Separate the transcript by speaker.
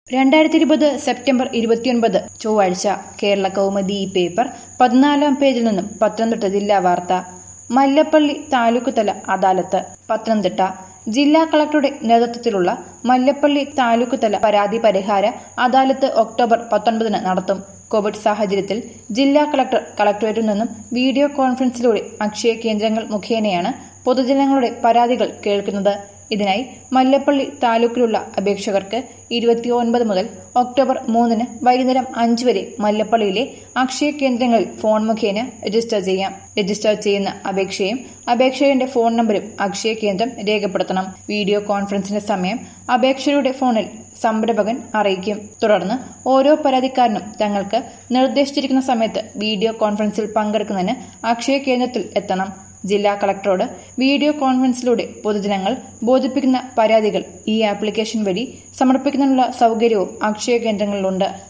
Speaker 1: രണ്ടായിരത്തി ഇരുപത് സെപ്റ്റംബർ ഇരുപത്തിയൊൻപത് ചൊവ്വാഴ്ച കേരള കൗമുദി ഈ പേപ്പർ പതിനാലാം പേജിൽ നിന്നും പത്തനംതിട്ട ജില്ലാ വാർത്ത മല്ലപ്പള്ളി താലൂക്ക് തല അദാലത്ത് പത്തനംതിട്ട ജില്ലാ കളക്ടറുടെ നേതൃത്വത്തിലുള്ള മല്ലപ്പള്ളി താലൂക്ക് തല പരാതി പരിഹാര അദാലത്ത് ഒക്ടോബർ പത്തൊൻപതിന് നടത്തും കോവിഡ് സാഹചര്യത്തിൽ ജില്ലാ കളക്ടർ കളക്ടറേറ്റിൽ നിന്നും വീഡിയോ കോൺഫറൻസിലൂടെ അക്ഷയ കേന്ദ്രങ്ങൾ മുഖേനയാണ് പൊതുജനങ്ങളുടെ പരാതികൾ കേൾക്കുന്നത് ഇതിനായി മല്ലപ്പള്ളി താലൂക്കിലുള്ള അപേക്ഷകർക്ക് ഇരുപത്തിയൊൻപത് മുതൽ ഒക്ടോബർ മൂന്നിന് വൈകുന്നേരം അഞ്ച് വരെ മല്ലപ്പള്ളിയിലെ അക്ഷയ കേന്ദ്രങ്ങളിൽ ഫോൺ മുഖേന രജിസ്റ്റർ ചെയ്യാം രജിസ്റ്റർ ചെയ്യുന്ന അപേക്ഷയും അപേക്ഷകന്റെ ഫോൺ നമ്പരും അക്ഷയ കേന്ദ്രം രേഖപ്പെടുത്തണം വീഡിയോ കോൺഫറൻസിന്റെ സമയം അപേക്ഷയുടെ ഫോണിൽ സംരംഭകൻ അറിയിക്കും തുടർന്ന് ഓരോ പരാതിക്കാരനും തങ്ങൾക്ക് നിർദ്ദേശിച്ചിരിക്കുന്ന സമയത്ത് വീഡിയോ കോൺഫറൻസിൽ പങ്കെടുക്കുന്നതിന് അക്ഷയ കേന്ദ്രത്തിൽ എത്തണം ജില്ലാ കളക്ടറോട് വീഡിയോ കോൺഫറൻസിലൂടെ പൊതുജനങ്ങൾ ബോധിപ്പിക്കുന്ന പരാതികൾ ഈ ആപ്ലിക്കേഷൻ വഴി സമർപ്പിക്കുന്നതിനുള്ള സൗകര്യവും അക്ഷയ കേന്ദ്രങ്ങളിലുണ്ട്